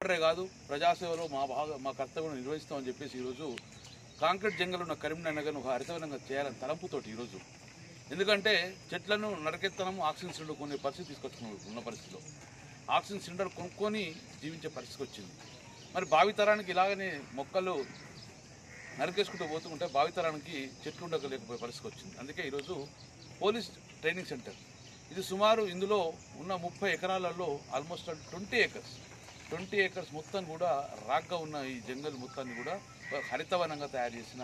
కలెక్టరే కాదు ప్రజాసేవలో మా భాగ మా కర్తవ్యం నిర్వహిస్తామని చెప్పేసి ఈరోజు కాంక్రీట్ జంగల్ ఉన్న కరీంనగర్ను ఒక హరితవనంగా చేయాలని తలంపుతోటి ఈరోజు ఎందుకంటే చెట్లను నరకెత్తనము ఆక్సిజన్ సిలిండర్ కొనే పరిస్థితి తీసుకొచ్చుకున్నాం ఉన్న పరిస్థితిలో ఆక్సిజన్ సిలిండర్ కొనుక్కొని జీవించే పరిస్థితికి వచ్చింది మరి భావితరానికి ఇలాగనే మొక్కలు నరికేసుకుంటూ పోతుంటే భావితరానికి చెట్లు ఉండకలేకపోయే పరిస్థితి వచ్చింది అందుకే ఈరోజు పోలీస్ ట్రైనింగ్ సెంటర్ ఇది సుమారు ఇందులో ఉన్న ముప్పై ఎకరాలలో almost twenty acres twenty acres మొత్తం కూడా రాగ్గా ఉన్న ఈ జంగల్ మొత్తాన్ని కూడా ఒక హరితవనంగా తయారు చేసిన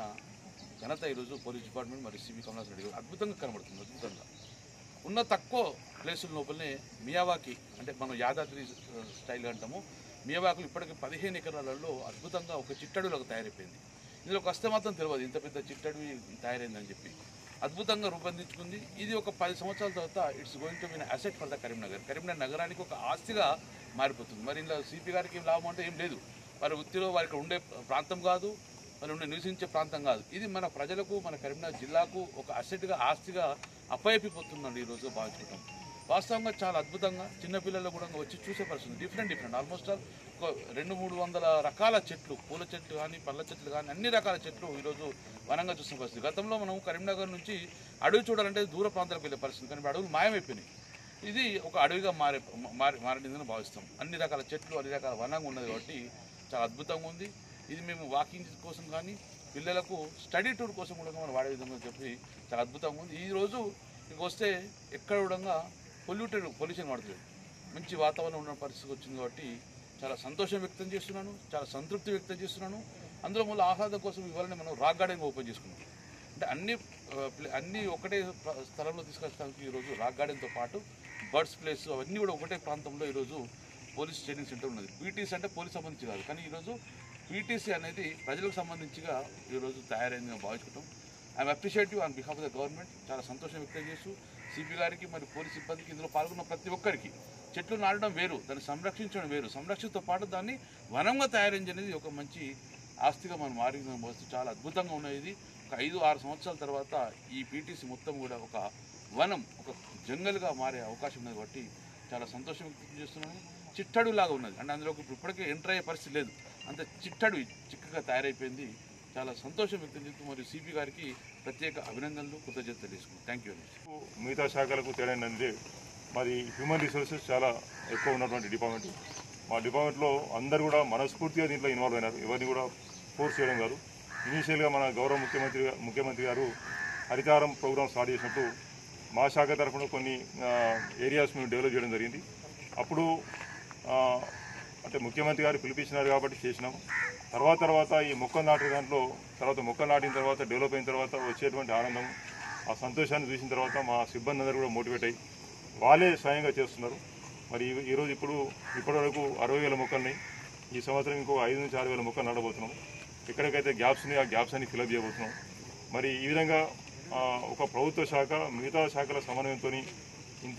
ఘనత ఈరోజు పోలీస్ డిపార్ట్మెంట్ మరియు సిబి కమలాస్ రెడ్డి గారు అద్భుతంగా కనబడుతుంది అద్భుతంగా ఉన్న తక్కువ ప్లేసుల లోపలనే మియావాకి అంటే మనం యాదాద్రి ఆ, స్టైల్ అంటాము మియావాకులు ఇప్పటికి పదిహేను ఎకరాలలో అద్భుతంగా ఒక చిట్టడులాగా తయారైపోయింది ఇందులోకి వస్తే మాత్రం తెలియదు ఇంత పెద్ద చిట్టడివి తయారైందని చెప్పి అద్భుతంగా రూపొందించుకుంది ఇది ఒక పది సంవత్సరాల తర్వాత it's going to mean asset for the Karimnagar Karimnagar నగరానికి ఒక ఆస్తిగా మారిపోతుంది మరి ఇందులో సిపి గారికి ఏం లాభం అంటే ఏం లేదు వారి వృత్తిలో వారికి ఉండే ప్రాంతం కాదు మరి ఉండే నివసించే ప్రాంతం కాదు ఇది మన ప్రజలకు మన కరీంనగర్ జిల్లాకు ఒక అసెట్గా ఆస్తిగా అప్పయపిపోతుందండి ఈరోజు భావించుకుంటాం వాస్తవంగా చాలా అద్భుతంగా చిన్నపిల్లలు కూడా వచ్చి చూసే పరిస్థితి డిఫరెంట్ డిఫరెంట్ ఆల్మోస్ట్ ఆల్ ఒక రెండు మూడు వందల రకాల చెట్లు పూల చెట్లు కానీ పళ్ళ చెట్లు కానీ అన్ని రకాల చెట్లు ఈరోజు వనంగా చూసిన పరిస్థితి గతంలో మనం కరీంనగర్ నుంచి అడవి చూడాలంటే దూర ప్రాంతాలకు వెళ్ళే పరిస్థితి కానీ ఇప్పుడు అడవులు మాయమైపోయినాయి ఇది ఒక అడవిగా మారే మారి మారిందని భావిస్తాం అన్ని రకాల చెట్లు అన్ని రకాల వనంగా ఉన్నది కాబట్టి చాలా అద్భుతంగా ఉంది ఇది మేము వాకింగ్ కోసం కానీ పిల్లలకు స్టడీ టూర్ కోసం కూడా మనం వాడే విధంగా చెప్పి చాలా అద్భుతంగా ఉంది ఈ రోజు ఇక వస్తే ఎక్కడ కూడా పొల్యూటెడ్ పొల్యూషన్ పడుతుంది మంచి వాతావరణం ఉన్న పరిస్థితి వచ్చింది కాబట్టి చాలా సంతోషం వ్యక్తం చేస్తున్నాను చాలా సంతృప్తి వ్యక్తం చేస్తున్నాను అందులో మళ్ళీ ఆహ్లాదం కోసం ఇవాళనే మనం రాక్ గార్డెన్ ఓపెన్ చేసుకున్నాం అంటే అన్ని ఆ, ప్లే- అన్ని ఒకటే ప్ర- స్థలంలో తీసుకొచ్చడానికి ఈరోజు రాక్ గార్డెన్తో పాటు బర్డ్స్ ప్లేస్ అవన్నీ కూడా ఒకటే ప్రాంతంలో ఈరోజు పోలీస్ ట్రైనింగ్ సెంటర్ ఉన్నది పీటీసీ అంటే పోలీస్ సంబంధించి కాదు కానీ ఈరోజు పీటీసీ అనేది ప్రజలకు సంబంధించిగా ఈరోజు తయారైందిగా భావించుకుంటాం I'm appreciative on behalf of the government చాలా సంతోషం వ్యక్తం చేస్తూ సిపి గారికి మరి పోలీస్ సిబ్బందికి ఇందులో పాల్గొన్న ప్రతి ఒక్కరికి చెట్లు నాటడం వేరు దాన్ని సంరక్షించడం వేరు సంరక్షణతో పాటు దాన్ని వనంగా తయారైంది అనేది ఒక మంచి ఆస్తిగా మనం మారిన వస్తు చాలా అద్భుతంగా ఉన్నది ఇది ఒక ఐదు ఆరు సంవత్సరాల తర్వాత ఈ పీటీసీ మొత్తం కూడా ఒక వనం ఒక జంగల్గా మారే అవకాశం ఉన్నది కాబట్టి చాలా సంతోషం వ్యక్తం చేస్తున్నాను చిట్టడు లాగా ఉన్నది అంటే అందులో ఇప్పుడు ఇప్పటికే ఎంటర్ అయ్యే పరిస్థితి లేదు అంత చిట్టడు చిక్కగా తయారైపోయింది చాలా సంతోషం వ్యక్తం చేస్తూ మరియు సిపి గారికి ప్రత్యేక అభినందనలు కృతజ్ఞతలు తెలుసుకున్నాను థ్యాంక్ యూ అండి మిగతా శాఖలకు తేడా ఏంటంటే మాది హ్యూమన్ రిసోర్సెస్ చాలా ఎక్కువ ఉన్నటువంటి డిపార్ట్మెంట్ మా డిపార్ట్మెంట్లో అందరూ కూడా మనస్ఫూర్తిగా దీంట్లో ఇన్వాల్వ్ అయినారు ఎవరిని కూడా ఫోర్స్ చేయడం కాదు ఇనీషియల్గా మన గౌరవ ముఖ్యమంత్రి ముఖ్యమంత్రి గారు హరితారం ప్రోగ్రామ్ స్టార్ట్ చేసినప్పుడు మా శాఖ తరఫున కొన్ని ఏరియాస్ మేము డెవలప్ చేయడం జరిగింది అప్పుడు ఆ, అంటే ముఖ్యమంత్రి గారు పిలిపించినారు కాబట్టి చేసినాం తర్వాత తర్వాత ఈ మొక్కలు నాటే దాంట్లో తర్వాత మొక్కలు నాటిన తర్వాత డెవలప్ అయిన తర్వాత వచ్చేటువంటి ఆనందం ఆ సంతోషాన్ని చూసిన తర్వాత మా సిబ్బంది అందరూ కూడా మోటివేట్ అయ్యి వాళ్ళే స్వయంగా చేస్తున్నారు మరి ఈ- ఈరోజు ఇప్పుడు ఇప్పటివరకు అరవై వేల మొక్కల్ని ఈ సంవత్సరం ఇంకో ఐదు నుంచి ఆరు వేల మొక్కలు నాటబోతున్నాం ఎక్కడికైతే గ్యాప్స్ ఉన్నాయో ఆ గ్యాప్స్ అన్ని ఫిలప్ చేయబోతున్నాం మరి ఈ విధంగా ఆ, ఒక ప్రభుత్వ శాఖ మిగతా శాఖల సమన్వయంతో ఇంత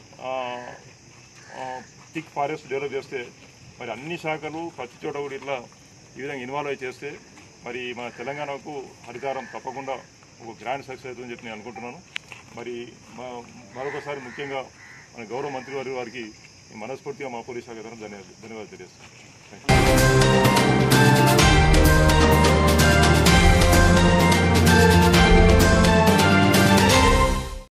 థిక్ ఫారెస్ట్ డెవలప్ చేస్తే మరి అన్ని శాఖలు ప్రతి చోట కూడా ఇట్లా ఈ విధంగా ఇన్వాల్వ్ అయి చేస్తే మరి మన తెలంగాణకు హరితారం తప్పకుండా ఒక గ్రాండ్ సక్సెస్ అవుతుందని చెప్పి నేను అనుకుంటున్నాను మరి మ- మరొకసారి ముఖ్యంగా మన గౌరవ మంత్రి వారి వారికి మనస్ఫూర్తిగా మా పోలీస్ శాఖ తరఫున ధన్యవాదాలు ధన్యవాదాలు తెలియజేస్తాను థ్యాంక్ యూ